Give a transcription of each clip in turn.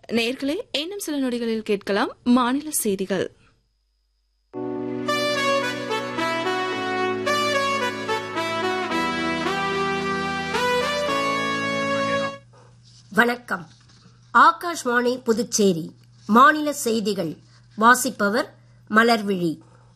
நேர்களே இன்னும் சில நொடிகளில் கேட்கலாம் மாநில செய்திகள் வணக்கம் ஆகாஷ்வாணி புதுச்சேரி மாநில செய்திகள் வாசிப்பவர் மலர்விழி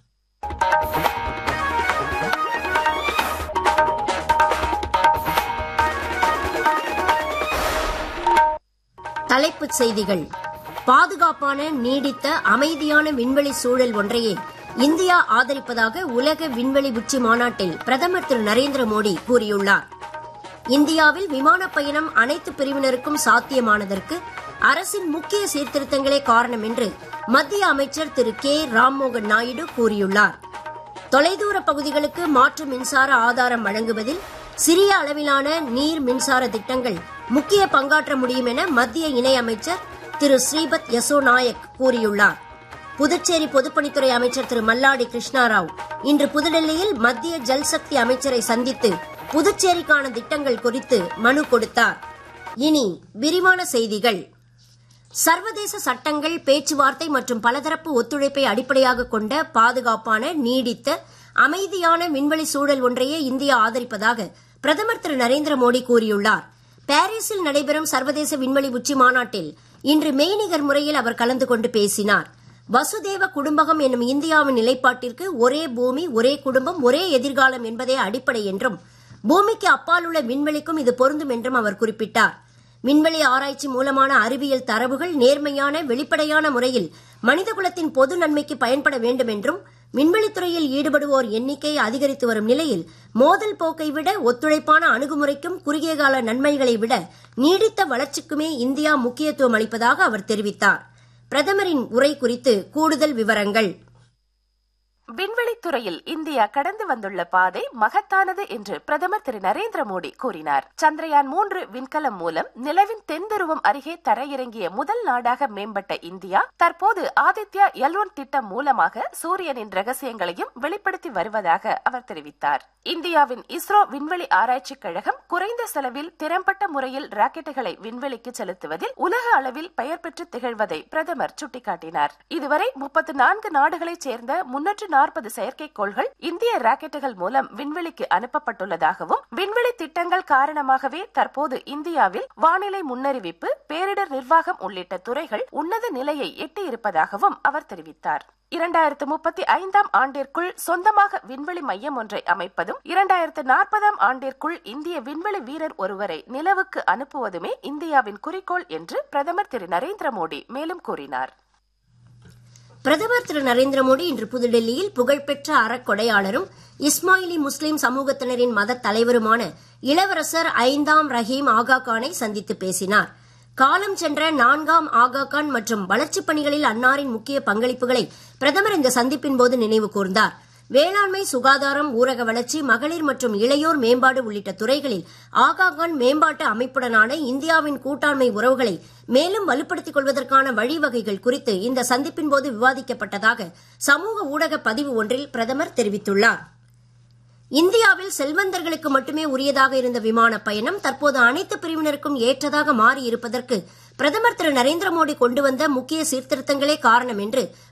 தலைப்புச் செய்திகள் பாதுகாப்பான நீடித்த அமைதியான விண்வெளி சூழல் ஒன்றையே இந்தியா ஆதரிப்பதாக உலக விண்வெளி உச்சி மாநாட்டில் பிரதமர் திரு நரேந்திர மோடி கூறியுள்ளார் இந்தியாவில் விமானப் பயணம் அனைத்து பிரிவினருக்கும் சாத்தியமானதற்கு அரசின் முக்கிய சீர்திருத்தங்களே காரணம் என்று மத்திய அமைச்சர் திரு கே ராம்மோகன் நாயுடு கூறியுள்ளார் தொலைதூர பகுதிகளுக்கு மாற்று மின்சார ஆதாரம் வழங்குவதில் சிறிய அளவிலான நீர் மின்சார திட்டங்கள் முக்கிய பங்காற்ற முடியும் என மத்திய இணையமைச்சர் திரு ஸ்ரீபத் யசோ நாயக் கூறியுள்ளார் புதுச்சேரி பொதுப்பணித்துறை அமைச்சர் திரு மல்லாடி கிருஷ்ணாராவ் இன்று புதுடெல்லியில் மத்திய ஜல்சக்தி அமைச்சரை சந்தித்து புதுச்சேரிக்கான திட்டங்கள் குறித்து மனு கொடுத்தார் இனி விரிவான செய்திகள் சர்வதேச சட்டங்கள் பேச்சுவார்த்தை மற்றும் பலதரப்பு ஒத்துழைப்பை அடிப்படையாக கொண்ட பாதுகாப்பான நீடித்த அமைதியான விண்வெளி சூழல் ஒன்றையே இந்தியா ஆதரிப்பதாக பிரதமர் திரு நரேந்திர மோடி கூறியுள்ளார் பாரிஸில் நடைபெறும் சர்வதேச விண்வெளி உச்சி மாநாட்டில் இன்று மெய்நிகர் முறையில் அவர் கலந்து கொண்டு பேசினார் வசுதேவ குடும்பகம் என்னும் இந்தியாவின் நிலைப்பாட்டிற்கு ஒரே பூமி ஒரே குடும்பம் ஒரே எதிர்காலம் என்பதே அடிப்படை என்றும் பூமிக்கு அப்பால் உள்ள விண்வெளிக்கும் இது பொருந்தும் என்றும் அவர் குறிப்பிட்டார் விண்வெளி ஆராய்ச்சி மூலமான அறிவியல் தரவுகள் நேர்மையான வெளிப்படையான முறையில் மனிதகுலத்தின் பொது நன்மைக்கு பயன்பட வேண்டும் என்றும் விண்வெளித்துறையில் ஈடுபடுவோர் எண்ணிக்கை அதிகரித்து வரும் நிலையில் மோதல் போக்கை விட ஒத்துழைப்பான அணுகுமுறைக்கும் குறுகிய கால நன்மைகளை விட நீடித்த வளர்ச்சிக்குமே இந்தியா முக்கியத்துவம் அளிப்பதாக அவர் தெரிவித்தார் பிரதமரின் உரை குறித்து கூடுதல் விவரங்கள் விண்வெளித்துறையில் இந்தியா கடந்து வந்துள்ள பாதை மகத்தானது என்று பிரதமர் திரு நரேந்திர மோடி கூறினார் சந்திரயான் மூன்று விண்கலம் மூலம் நிலவின் தென்துருவம் அருகே தரையிறங்கிய முதல் நாடாக மேம்பட்ட இந்தியா தற்போது ஆதித்யா எல் ஒன் திட்டம் மூலமாக சூரியனின் ரகசியங்களையும் வெளிப்படுத்தி வருவதாக அவர் தெரிவித்தார் இந்தியாவின் இஸ்ரோ விண்வெளி ஆராய்ச்சி கழகம் குறைந்த செலவில் திறம்பட்ட முறையில் ராக்கெட்டுகளை விண்வெளிக்கு செலுத்துவதில் உலக அளவில் பெயர் பெற்று திகழ்வதை பிரதமர் சுட்டிக்காட்டினார் இதுவரை முப்பத்து நான்கு நாடுகளைச் சேர்ந்த முன்னூற்று நாற்பது செயற்கைக்கோள்கள் இந்திய ராக்கெட்டுகள் மூலம் விண்வெளிக்கு அனுப்பப்பட்டுள்ளதாகவும் விண்வெளி திட்டங்கள் காரணமாகவே தற்போது இந்தியாவில் வானிலை முன்னறிவிப்பு பேரிடர் நிர்வாகம் உள்ளிட்ட துறைகள் உன்னத நிலையை எட்டியிருப்பதாகவும் அவர் தெரிவித்தார் இரண்டாயிரத்து முப்பத்தி ஐந்தாம் ஆண்டிற்குள் சொந்தமாக விண்வெளி மையம் ஒன்றை அமைப்பதும் இரண்டாயிரத்து நாற்பதாம் ஆண்டிற்குள் இந்திய விண்வெளி வீரர் ஒருவரை நிலவுக்கு அனுப்புவதுமே இந்தியாவின் குறிக்கோள் என்று பிரதமர் திரு நரேந்திர மோடி மேலும் கூறினார் பிரதமர் திரு நரேந்திர மோடி இன்று புதுடெல்லியில் புகழ்பெற்ற அறக்கொடையாளரும் இஸ்மாயிலி முஸ்லிம் சமூகத்தினரின் மத தலைவருமான இளவரசர் ஐந்தாம் ரஹீம் ஆகா கானை சந்தித்து பேசினார் காலம் சென்ற நான்காம் ஆகா கான் மற்றும் வளர்ச்சிப் பணிகளில் அன்னாரின் முக்கிய பங்களிப்புகளை பிரதமர் இந்த சந்திப்பின் போது நினைவு கூர்ந்தார் வேளாண்மை சுகாதாரம் ஊரக வளர்ச்சி மகளிர் மற்றும் இளையோர் மேம்பாடு உள்ளிட்ட துறைகளில் ஆகாகான் மேம்பாட்டு அமைப்புடனான இந்தியாவின் கூட்டாண்மை உறவுகளை மேலும் வலுப்படுத்திக் கொள்வதற்கான வழிவகைகள் குறித்து இந்த சந்திப்பின் போது விவாதிக்கப்பட்டதாக சமூக ஊடக பதிவு ஒன்றில் பிரதமர் தெரிவித்துள்ளார் இந்தியாவில் செல்வந்தர்களுக்கு மட்டுமே உரியதாக இருந்த விமான பயணம் தற்போது அனைத்து பிரிவினருக்கும் ஏற்றதாக மாறி இருப்பதற்கு பிரதமர் திரு நரேந்திர மோடி கொண்டு வந்த முக்கிய சீர்திருத்தங்களே காரணம் என்று